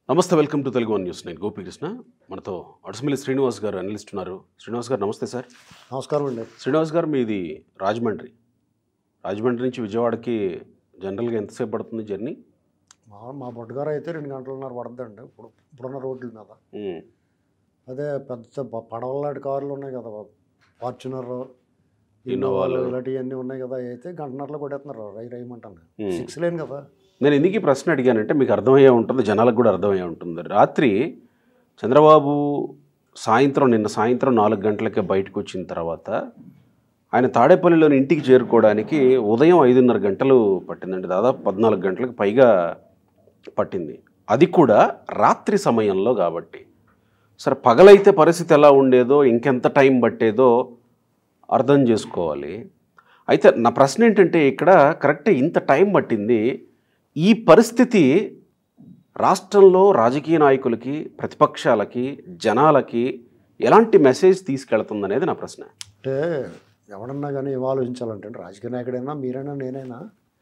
నమస్తే welcome to Telugu one news నేను గోపికృష్ణ మనతో అడసమిల్లి శ్రీనివాస్ గారు అనలిస్ట్ ఉన్నారు శ్రీనివాస్ గారు నమస్తే సార్ నమస్కారం అండి శ్రీనివాస్ గారు మీది రాజమండ్రి రాజమండ్రి నుంచి విజయవాడకి జనరల్గా ఎంతసేపు పడుతుంది జర్నీ మా మా బొడ్డుగారు అయితే రెండు గంటలన్నర పడుతుందండి ఇప్పుడు ఇప్పుడున్న రోడ్ల మీద ఉమ్, అదే పెద్ద ప- పడవలాంటి కార్లు ఉన్నాయి కదా ఫార్చునర్ ఇన్నోవాలు. ఇన్నోవాలు ఇలాంటివన్నీ ఉన్నాయి కదా అవి అయితే గంటన్నరలో కొట్టేస్తున్నారు రై రైమంటాను ఉమ్. సిక్స్ లేన్ కదా నేను ఎందుకు ఈ ప్రశ్న అడిగానంటే మీకు అర్థమయ్యే ఉంటుంది జనాలకు కూడా అర్థమయ్యే ఉంటుంది రాత్రి చంద్రబాబు సాయంత్రం నిన్న సాయంత్రం నాలుగు గంటలకే బయటకు వచ్చిన తర్వాత ఆయన తాడేపల్లిలోని ఇంటికి చేరుకోవడానికి ఉదయం ఐదున్నర గంటలు పట్టిందండి దాదాపు పద్నాలుగు గంటలకు పైగా పట్టింది అది కూడా రాత్రి సమయంలో కాబట్టి సరే పగలైతే పరిస్థితి ఎలా ఉండేదో ఇంకెంత టైం పట్టేదో అర్థం చేసుకోవాలి అయితే నా ప్రశ్న ఏంటంటే ఇక్కడ కరెక్ట్ ఇంత టైం పట్టింది ఈ పరిస్థితి రాష్ట్రంలో రాజకీయ నాయకులకి ప్రతిపక్షాలకి జనాలకి ఎలాంటి మెసేజ్ తీసుకెళ్తుంది అనేది నా ప్రశ్న అంటే ఎవడన్నా కానీ ఏం ఆలోచించాలంటే రాజకీయ నాయకుడైనా మీరైనా నేనైనా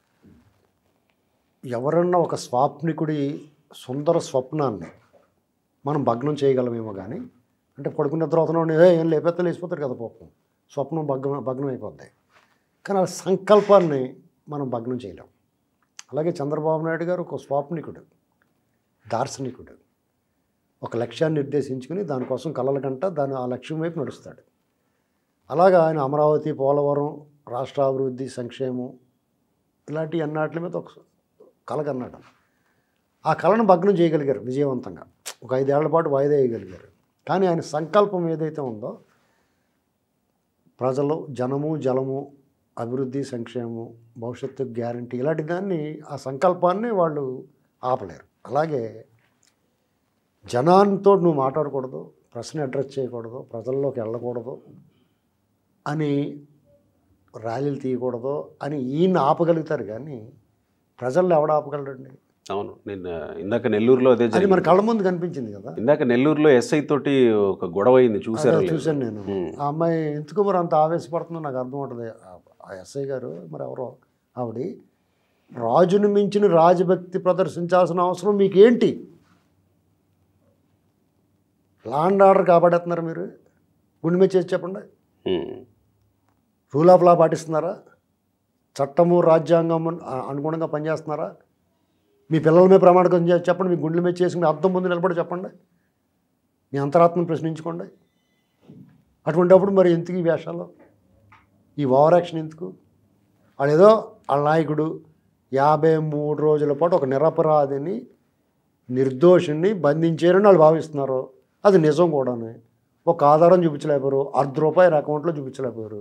ఎవరన్నా ఒక స్వాప్నికుడి సుందర స్వప్నాన్ని మనం భగ్నం చేయగలమేమో కానీ అంటే పడుకున్న తర్వాత ఏ ఏం లేకపోతే లేచిపోతారు కదా పాపం స్వప్నం భగ్నం భగ్నం అయిపోద్ది కానీ ఆ సంకల్పాన్ని మనం భగ్నం చేయలేం అలాగే చంద్రబాబు నాయుడు గారు ఒక స్వాప్నికుడు దార్శనికుడు ఒక లక్ష్యాన్ని నిర్దేశించుకుని దానికోసం కలల గంట దాని ఆ లక్ష్యం వైపు నడుస్తాడు అలాగా ఆయన అమరావతి పోలవరం రాష్ట్ర అభివృద్ధి సంక్షేమం ఇలాంటి అన్నిటి మీద ఒక కలగన్నాడు ఆ కళను భగ్నం చేయగలిగారు విజయవంతంగా ఒక ఐదేళ్ల పాటు వాయిదా వేయగలిగారు కానీ ఆయన సంకల్పం ఏదైతే ఉందో ప్రజలు జనము జలము అభివృద్ధి సంక్షేమం భవిష్యత్తు గ్యారంటీ ఇలాంటి దాన్ని ఆ సంకల్పాన్ని వాళ్ళు ఆపలేరు అలాగే జనాంతో నువ్వు మాట్లాడకూడదు ప్రశ్న అడ్రస్ చేయకూడదు ప్రజల్లోకి వెళ్ళకూడదు అని ర్యాలీలు తీయకూడదు అని ఈయన ఆపగలుగుతారు కానీ ప్రజల్లో ఎవడ ఆపగలరండి అవును నేను ఇందాక నెల్లూరులో అదే అది జరిగింది మన కళ్ళ ముందు కనిపించింది కదా ఇందాక నెల్లూరులో ఎస్ఐ తోటి ఒక గొడవ అయింది చూసారు అదే చూశాను నేను ఆ అమ్మాయి ఎందుకు మరి అంత ఆవేశపడుతుందో నాకు అర్థం ఉంటుంది ఆ ఎస్ఐ గారు మరి ఎవరో ఆవిడ రాజును మించిన రాజభక్తి ప్రదర్శించాల్సిన అవసరం మీకేంటి లాండ్ ఆర్డర్ కాపాడేస్తున్నారు మీరు గుండె మీద చేసి చెప్పండి రూల్ ఆఫ్ లా పాటిస్తున్నారా చట్టము రాజ్యాంగం అ- అనుగుణంగా పనిచేస్తున్నారా మీ పిల్లల మీద ప్రమాణకం చేసి చెప్పండి మీ గుండెల మీద చేసి మీ అర్థం ముందు నిలబడి చెప్పండి మీ అంతరాత్మను ప్రశ్నించుకోండి అటువంటిప్పుడు మరి ఎందుకు ఈ వేషాలు ఈ ఓవర్ యాక్షన్ ఎందుకు వాళ్ళు ఏదో వాళ్ళ నాయకుడు యాభై మూడు రోజుల పాటు ఒక నిరపరాధిని నిర్దోషిని బంధించారని వాళ్ళు భావిస్తున్నారు అది నిజం కూడానే ఒక ఆధారం చూపించలేకపోయారు అర్ధ రూపాయలు అకౌంట్లో చూపించలేకపోయారు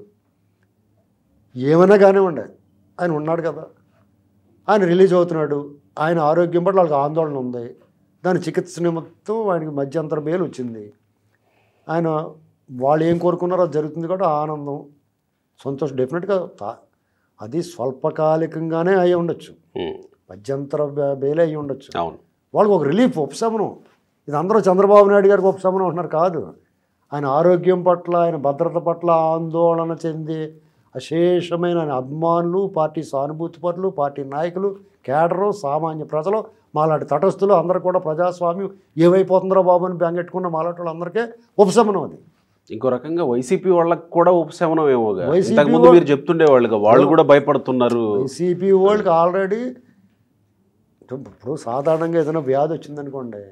ఏమైనా కానివ్వండి ఆయన ఉన్నాడు కదా ఆయన రిలీజ్ అవుతున్నాడు ఆయన ఆరోగ్యం పట్ల వాళ్ళకి ఆందోళన ఉంది దాని చికిత్స నిమిత్తం ఆయనకి మధ్యంతర బెయిల్ వచ్చింది ఆయన వాళ్ళు ఏం కోరుకున్నారో అది జరుగుతుంది కూడా ఆనందం సంతోషం డెఫినెట్గా తా- అది స్వల్పకాలికంగానే అయి ఉండొచ్చు మధ్యంతర బె- బెయిల్ అయి ఉండొచ్చు అవును వాళ్ళకి ఒక రిలీఫ్ ఉపశమనం ఇది అందరూ చంద్రబాబు నాయుడు గారికి ఉపశమనం అంటున్నారు కాదు ఆయన ఆరోగ్యం పట్ల ఆయన భద్రత పట్ల ఆందోళన చెంది అశేషమైన ఆయన అభిమానులు పార్టీ సానుభూతి పరులు పార్టీ నాయకులు కేడరు సామాన్య ప్రజలు మాలాంటి తటస్థులు అందరూ కూడా ప్రజాస్వామ్యం ఏమైపోతుందో బాబు అని బెంగెట్టుకున్న మాలాంటి వాళ్ళందరికీ ఉపశమనం అది ఇంకో రకంగా వైసీపీ వాళ్ళకి కూడా ఉపశమనం ఏమోగా వైసీపీ ఇంతకు ముందు మీరు చెప్తుండేవాళ్ళుగా వాళ్ళు కూడా భయపడుతున్నారు వైసీపీ వాళ్ళకి ఆల్రెడీ ఇప్పుడు సాధారణంగా ఏదైనా వ్యాధి వచ్చిందనుకోండి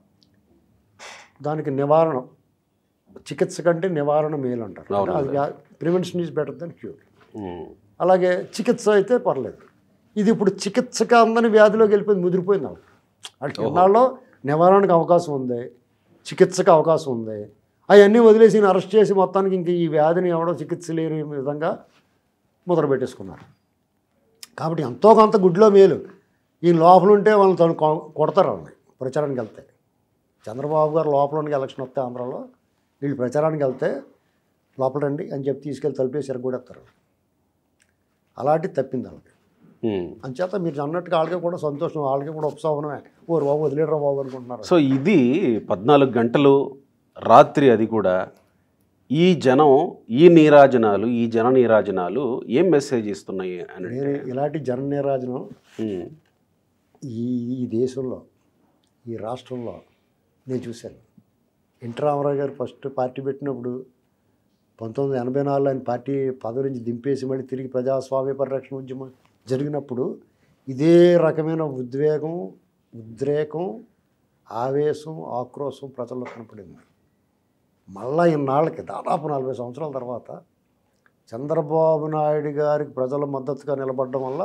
దానికి నివారణ చికిత్స కంటే నివారణ మేలు అంటారు అవును. అది prevention is better then cure um, అలాగే చికిత్స అయితే పర్లేదు ఇది ఇప్పుడు చికిత్సక అందని వ్యాధిలోకి వెళ్ళిపోయింది ముదిరిపోయింది వాళ్ళు అంటే ఇన్నాళ్ళు నివారణకు అవకాశం ఉంది చికిత్సకు అవకాశం ఉంది అవన్నీ వదిలేసి ఈయన అరెస్ట్ చేసి మొత్తానికి ఇంక ఈ వ్యాధిని ఎవడో చికిత్స లేని విధంగా ముద్ర పెట్టేసుకున్నారు కాబట్టి ఎంతో కొంత గుడ్లో మేలు ఈ లోపల ఉంటే వాళ్ళని తను కొ- కొడతారు వాళ్ళని ప్రచారానికి వెళ్తే చంద్రబాబు గారు లోపలనికి ఎలక్షన్ వస్తే ఆంధ్రాలో వీళ్ళు ప్రచారానికి వెళ్తే లోపల రండి అని చెప్పి తీసుకెళ్ళి తలుపేసి ఎరగొడేస్తారు అలాంటి తప్పింది వాళ్ళకి ఉమ్. అంచేత మీరు అన్నట్టుగా వాళ్ళకి కూడా సంతోషం వాళ్ళకి కూడా ఉపశమనమే ఓ బాబు వదిలేడరా బాబు అనుకుంటున్నారు సో ఇది పద్నాలుగు గంటలు రాత్రి అది కూడా ఈ జనం ఈ నీరాజనాలు ఈ జన నీరాజనాలు ఏం మెసేజ్ ఇస్తున్నాయి అని నేను ఇలాంటి జన నిరాజనం ఉమ్, ఈ ఈ దేశంలో ఈ రాష్ట్రంలో నేను చూశాను ఎన్టీ రామారావు గారు ఫస్ట్ పార్టీ పెట్టినప్పుడు పంతొమ్మిది వందల ఎనభై నాలుగులో ఆయన పార్టీ పదవి నుంచి దింపేసి మళ్ళీ తిరిగి ప్రజాస్వామ్య పరిరక్షణ ఉద్యమం జరిగినప్పుడు ఇదే రకమైన ఉద్వేగం ఉద్రేకం ఆవేశం ఆక్రోశం ప్రజల్లో కనపడింది మళ్ళా ఇన్నాళ్ళకి దాదాపు నలభై సంవత్సరాల తర్వాత చంద్రబాబు నాయుడు గారికి ప్రజల మద్దతుగా నిలబడడం వల్ల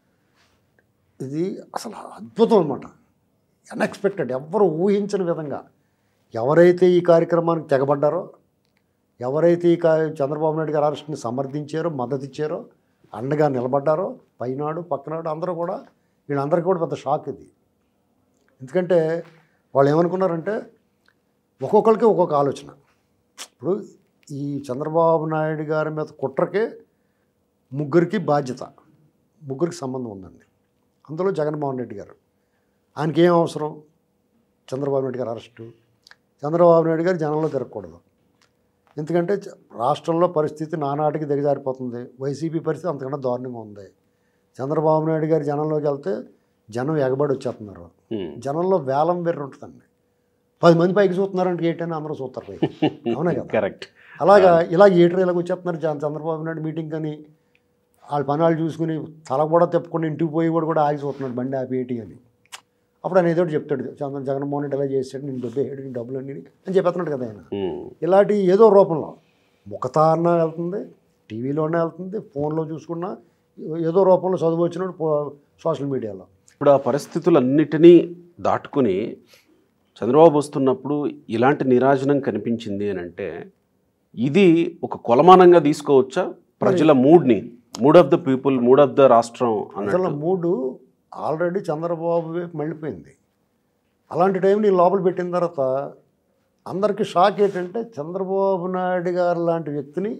ఇది అసలు అద్భుతం అనమాట అన్ఎక్స్పెక్టెడ్ ఎవ్వరు ఊహించని విధంగా ఎవరైతే ఈ కార్యక్రమానికి తెగబడ్డారో ఎవరైతే ఈ కా చంద్రబాబు నాయుడు గారి అరెస్ట్ని సమర్థించారో మద్దతు ఇచ్చారో అండగా నిలబడ్డారో పైనాడు పక్కనాడు అందరూ కూడా వీళ్ళందరికీ కూడా పెద్ద షాక్ ఇది ఎందుకంటే వాళ్ళు ఏమనుకున్నారంటే ఒక్కొక్కరికి ఒక్కొక్క ఆలోచన ఇప్పుడు ఈ చంద్రబాబు నాయుడు గారి మీద కుట్రకే ముగ్గురికి బాధ్యత ముగ్గురికి సంబంధం ఉందండి అందులో జగన్మోహన్ రెడ్డి గారు ఆయనకి ఏం అవసరం చంద్రబాబు నాయుడు గారు అరెస్టు చంద్రబాబు నాయుడు గారు జనంలో తిరగకూడదు ఎందుకంటే చ- రాష్ట్రంలో పరిస్థితి నానాటికి దిగజారిపోతుంది వైసీపీ పరిస్థితి అంతకన్నా దారుణంగా ఉంది చంద్రబాబు నాయుడు గారు జనంలోకి వెళ్తే జనం ఎగబడి వచ్చేస్తున్నారు ఉమ్. జనంలో వేలం వెర్రి ఉంటుందండి పది మంది పైకి చూస్తున్నారంటే ఏంటని అందరూ చూస్తారు పైకి అవునా కదా కరెక్ట్ అలాగా ఇలా ఏటర్ ఇలాగ వచ్చేస్తున్నారు చంద్ర- చంద్రబాబు నాయుడు మీటింగ్ అని వాళ్ళ పని వాళ్ళు చూసుకుని తల కూడా తిప్పుకొని ఇంటికి పోయి కూడా కూడా ఆగి చూస్తున్నాడు బండి ఆపి ఏంటి అని అప్పుడు ఆయన ఏదో ఒకటి చెప్తాడు చంద్ర జగన్మోహన్ రెడ్డి ఇలా చేసాడు నేను డబ్బు వేయడు నీ డబ్బులు అన్ని అని చెప్పేస్తున్నాడు కదా ఆయన ఉమ్. ఇలాంటి ఏదో రూపంలో ముఖతాన్న వెళ్తుంది టీవీలోనే వెళ్తుంది ఫోన్లో చూసుకున్నా ఏదో రూపంలో చదువు వచ్చినప్పుడు పో- సోషల్ మీడియాలో ఇప్పుడు ఆ పరిస్థితులన్నిటినీ దాటుకుని చంద్రబాబు వస్తున్నప్పుడు ఇలాంటి నిరాజనం కనిపించింది అని అంటే ఇది ఒక కొలమానంగా తీసుకోవచ్చా ప్రజల మూడ్ని mood of the people mood of the రాష్ట్రం అసలు అన్నట్టు మూడు ఆల్రెడీ చంద్రబాబు వైపు మళ్ళీపోయింది అలాంటి టైం నేను లోపల పెట్టిన తర్వాత అందరికీ షాక్ ఏంటంటే చంద్రబాబు నాయుడు గారు లాంటి వ్యక్తిని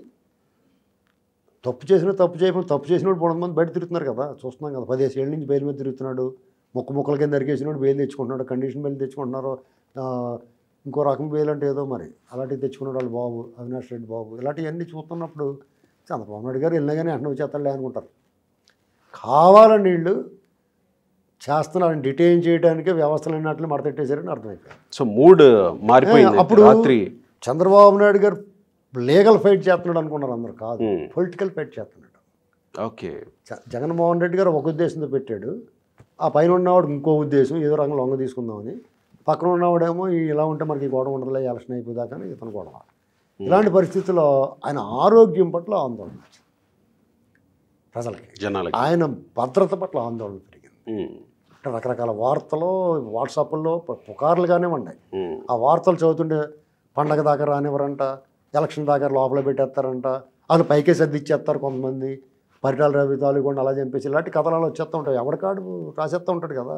తప్పు చేసిన తప్పు చేయకుండా తప్పు చేసినప్పుడు మూడు మంది బయట తిరుగుతున్నారు కదా చూస్తున్నాం కదా పదిహేను ఏళ్ళ నుంచి బయలు మీద తిరుగుతున్నాడు ముక్క ముక్కల కింద నరికేసినాడు బెయిల్ తెచ్చుకుంటున్నాడు కండిషన్ బెయిల్ తెచ్చుకుంటున్నారు ఆ, ఇంకో రకం బెయిల్ అంటే ఏదో మరి అలాంటివి తెచ్చుకున్నాడు వాళ్ళు బాబు అవినాష్ రెడ్డి బాబు ఇలాంటివన్నీ చూస్తున్నప్పుడు చంద్రబాబు నాయుడు గారు వెళ్ళగానే వెంటనే వచ్చేస్తాడులే అనుకుంటారు కావాలని వీళ్ళు చేస్తున్నారని డిటైన్ చేయడానికే వ్యవస్థలు అన్నట్లు మడతెట్టేశారని అర్థమైపోయింది సో మూడ్ మారిపోయింది అప్పుడు రాత్రి చంద్రబాబు నాయుడు గారు లీగల్ ఫైట్ చేస్తున్నాడు అనుకున్నారు అందరు కాదు Hmm. పొలిటికల్ ఫైట్ చేస్తున్నాడు ఓకే జ- జగన్మోహన్ రెడ్డి గారు ఒక ఉద్దేశంతో పెట్టాడు ఆ పైన ఉన్నవాడు ఇంకో ఉద్దేశం ఏదో రకంగా లొంగ తీసుకుందామని పక్కన ఉన్నవాడేమో ఈ ఇలా ఉంటే మనకి ఈ గొడవ ఉండదులే ఎలక్షన్ అయిపోదాకా అని ఇతను గొడవ ఇలాంటి పరిస్థితుల్లో ఆయన ఆరోగ్యం పట్ల ఆందోళన వచ్చింది ప్రజలకి జనాలకి ఆయన భద్రత పట్ల ఆందోళన పెరిగింది ఉమ్. అంటే రకరకాల వార్తలు వాట్సాప్లో పు- పుకార్లుగానే ఉన్నాయి ఉమ్. ఆ వార్తలు చదువుతుంటే పండగ దాకా రానివ్వరంట ఎలక్షన్ దాకా లోపల పెట్టేస్తారంట వాళ్ళు పైకే సర్ది ఇచ్చేస్తారు కొంతమంది పరిటాల రవి తాలూకుండా అలా చంపేసి ఇలాంటి కథలు అలా వచ్చేస్తూ ఉంటాయి ఎవడికాడు రాసేస్తూ ఉంటాడు కదా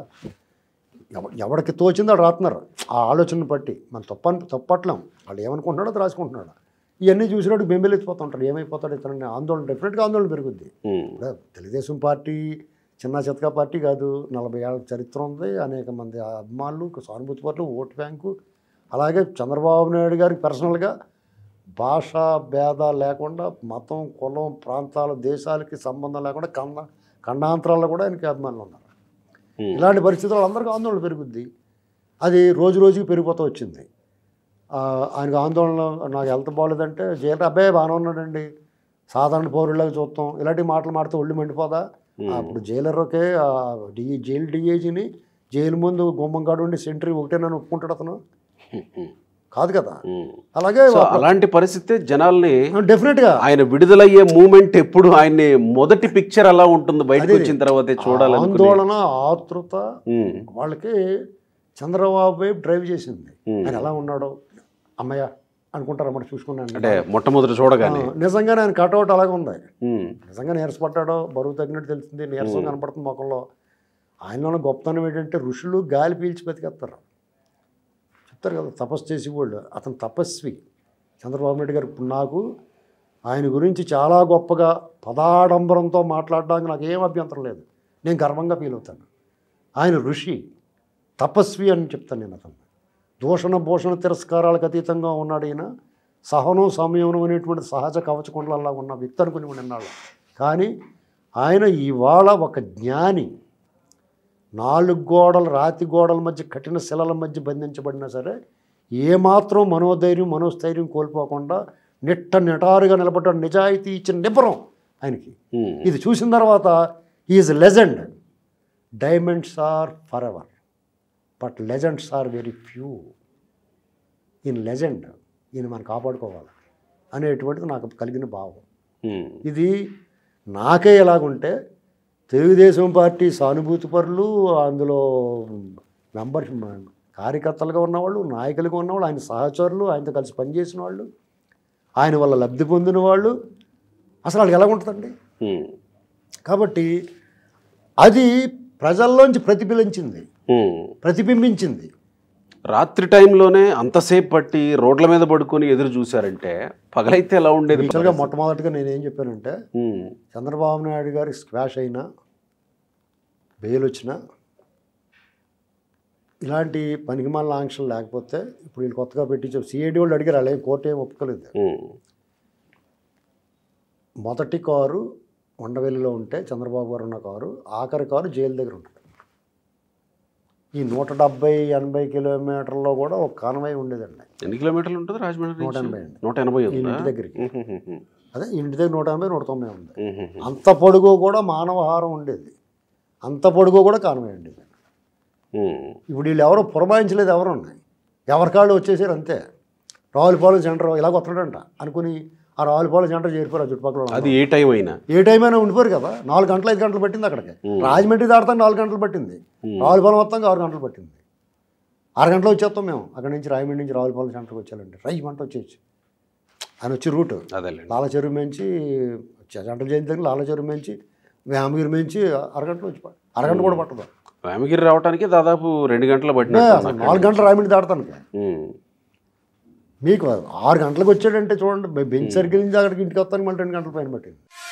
ఎవ- ఎవడికి తోచిందో వాడు రాస్తున్నారు ఆ ఆలోచనను బట్టి మనం తప్పని తప్పట్లేం వాళ్ళు ఏమనుకుంటున్నాడో అది రాసుకుంటున్నాడు ఇవన్నీ చూసినప్పుడు బెంబెలెత్తిపోతూ ఉంటాడు ఏమైపోతాడు ఇతను ఆందోళన డెఫినెట్గా ఆందోళన పెరుగుద్ది ఉమ్. ఇప్పుడు తెలుగుదేశం పార్టీ చిన్న చితకా పార్టీ కాదు నలభై ఏళ్ళ చరిత్ర ఉంది అనేక మంది అభిమానులు సానుభూతి పట్ల ఓటు బ్యాంకు అలాగే చంద్రబాబు నాయుడు గారికి పర్సనల్గా భాషా భేదాలు లేకుండా మతం కులం ప్రాంతాలు దేశాలకి సంబంధం లేకుండా ఖండ ఖండాంతరాల్లో కూడా ఆయనకి అభిమానులు ఉన్నారు ఉమ్. ఇలాంటి పరిస్థితుల్లో అందరికీ ఆందోళన పెరుగుద్ది అది రోజు రోజుకి పెరిగిపోతూ వచ్చింది ఆ, ఆయనకు ఆందోళన నాకు హెల్త్ బాగోలేదంటే జైలు అబ్బాయి బాగానే ఉన్నాడండి సాధారణ పౌరులాగా చూస్తాం ఇలాంటి మాటలు మాడితే ఒళ్ళు మండిపోదా Hmm. అప్పుడు జైలర్కే డి జైలు డిఏజీని జైలు ముందు గుమ్మం కాడు ఉండి సెంటరీ ఒకటే నన్ను ఒప్పుకుంటాడు అతను ఉమ్. కాదు కదా ఉమ్. అలాగే సో అలాంటి పరిస్థితి జనాల్ని డెఫినెట్గా ఆయన విడుదలయ్యే మూమెంట్ ఎప్పుడు ఆయన్ని మొదటి పిక్చర్ ఎలా ఉంటుంది బయటకు అదే. వచ్చిన తర్వాతే చూడాలని ఆందోళన ఆతృత వాళ్ళకి చంద్రబాబు వైపు డ్రైవ్ చేసింది Hmm. ఆయన ఎలా ఉన్నాడో అమ్మయ్య అనుకుంటారు అన్నమాట చూసుకున్నాను అంటే మొట్టమొదటి చూడగానే ఆ, నిజంగానే ఆయన కట్అవుట్ అలాగే ఉంది ఉమ్. నిజంగా నీరసపడ్డాడో బరువు తగ్గినట్టు తెలిసింది నీరసం కనపడుతుంది ముఖంలో ఆయనలో గొప్పతనం ఏంటంటే ఋషులు గాలి పీల్చి బతికేస్తారు చెప్తారు కదా తపస్సు చేసి వాళ్ళు అతను తపస్వి చంద్రబాబు నాయుడు గారు ఇప్పుడు నాకు ఆయన గురించి చాలా గొప్పగా పదాడంబరంతో మాట్లాడడానికి నాకు ఏం అభ్యంతరం లేదు నేను గర్వంగా ఫీల్ అవుతాను ఆయన ఋషి తపస్వి అని చెప్తాను నేను అతను దూషణ భూషణ తిరస్కారాలకు అతీతంగా ఉన్నాడు ఈయన సహనం సంయమనం అనేటువంటి సహజ కవచకుండలలా ఉన్న వ్యక్తి అనుకుని ఉన్నాళ్ళు కానీ ఆయన ఇవాళ ఒక జ్ఞాని నాలుగు గోడలు రాతి గోడల మధ్య కఠిన శిలల మధ్య బంధించబడినా సరే ఏమాత్రం మనోధైర్యం మనోస్థైర్యం కోల్పోకుండా నిట్ట నిటారుగా నిలబడ్డ నిజాయితీ ఇచ్చిన నిబ్బరం ఆయనకి ఉమ్. ఇది చూసిన తర్వాత is legend diamonds are forever but legends are very few ఈయన లెజెండ్ ఈయన మనం కాపాడుకోవాలి అనేటువంటిది నాకు కలిగిన భావం ఉమ్. ఇది నాకే ఎలాగుంటే తెలుగుదేశం పార్టీ సానుభూతి పరులు అందులో మెంబర్స్ కార్యకర్తలుగా ఉన్నవాళ్ళు నాయకులుగా ఉన్నవాళ్ళు ఆయన సహచరులు ఆయనతో కలిసి పనిచేసిన వాళ్ళు ఆయన వల్ల లబ్ధి పొందిన వాళ్ళు అసలు వాళ్ళకి ఎలా ఉంటుందండి ఉమ్. కాబట్టి అది ప్రజల్లోంచి ప్రతిఫలించింది ఉమ్. ప్రతిబింబించింది రాత్రి టైంలోనే అంతసేపు పట్టి రోడ్ల మీద పడుకొని ఎదురు చూశారంటే పగలైతే ఎలా ఉండేది యాక్చువల్గా మొట్టమొదటిగా నేను ఏం చెప్పానంటే ఉమ్. చంద్రబాబు నాయుడు గారి స్క్వాష్ అయినా బెయిల్ వచ్చినా ఇలాంటి పనికిమాల ఆంక్షలు లేకపోతే ఇప్పుడు వీళ్ళు కొత్తగా పెట్టించారు సిఐడి వాళ్ళు అడిగారు అలాగే కోర్టు ఏం ఒప్పుకోలేదు ఉమ్. మొదటి కారు ఉండవెల్లిలో ఉంటే చంద్రబాబు గారు ఉన్న కారు ఆఖరి కారు జైలు దగ్గర ఉంటుంది ఈ నూట డెబ్బై ఎనభై కిలోమీటర్లో కూడా ఒక కాన్వాయ్ ఉండేదండి ఎన్ని కిలోమీటర్లు ఉంటుంది రాజమండ్రి నూట నుంచి? ఎనభై అండి నూట ఎనభై ఈ ఉందా ఇంటి దగ్గరికి ఉహుహుహు. అదే ఇంటి దగ్గర నూట ఎనభై నూట తొంభై ఉంది ఉహుహు. అంత పొడుగు కూడా మానవహారం ఉండేది అంత పొడుగు కూడా కాన్వాయ్ ఉండేది ఉమ్. ఇప్పుడు వీళ్ళు ఎవరో పురమాయించలేదు ఎవరు ఉన్నాయి ఎవరి కాళ్ళు వచ్చేసారు అంతే రావులపాలెం సెంటర్ ఇలాగ వస్తున్నాడంట అనుకుని ఆ రావులపాలెం సెంటర్ చేరిపోయారు ఆ చుట్టుపక్కల వాళ్ళు. అది ఏ టైం అయినా ఏ టైం అయినా ఉండిపోరు కదా నాలుగు గంటలు ఐదు గంటలు పట్టింది అక్కడికి రాజమండ్రి దాడతాం నాలుగు గంటలు పట్టింది రావులపాలెం మొత్తం ఆరు గంటలు పట్టింది ఆరు గంటలు వచ్చేస్తాం మేము అక్కడి నుంచి రాజమండ్రి నుంచి రావులపాలెం సెంటర్కి వచ్చేయాలంటే రైజ్ మంట వచ్చేయచ్చు ఆయన వచ్చి రూట్ అదేలేండి లాల చెరువు మేంచి జంటల జయంతి దగ్గర లాల చెరువు మేంచి వేమగిరి మేంచి అరగంటలో వచ్చి ప- అరగంట కూడా పట్టదు వేమగిరి రావడానికి దాదాపు రెండు గంటలు ఏ, పట్టినట్టు అసలు నాలుగు గంటలు రాయమండ్రి దాడతానికి ఉమ్. మీకు ఆరు గంటలకు వచ్చాడంటే చూడండి బెంచ్ సర్కిల్ నుంచి అక్కడికి ఇంటికి వస్తానికి మళ్ళీ రెండు గంటల పైన పట్టింది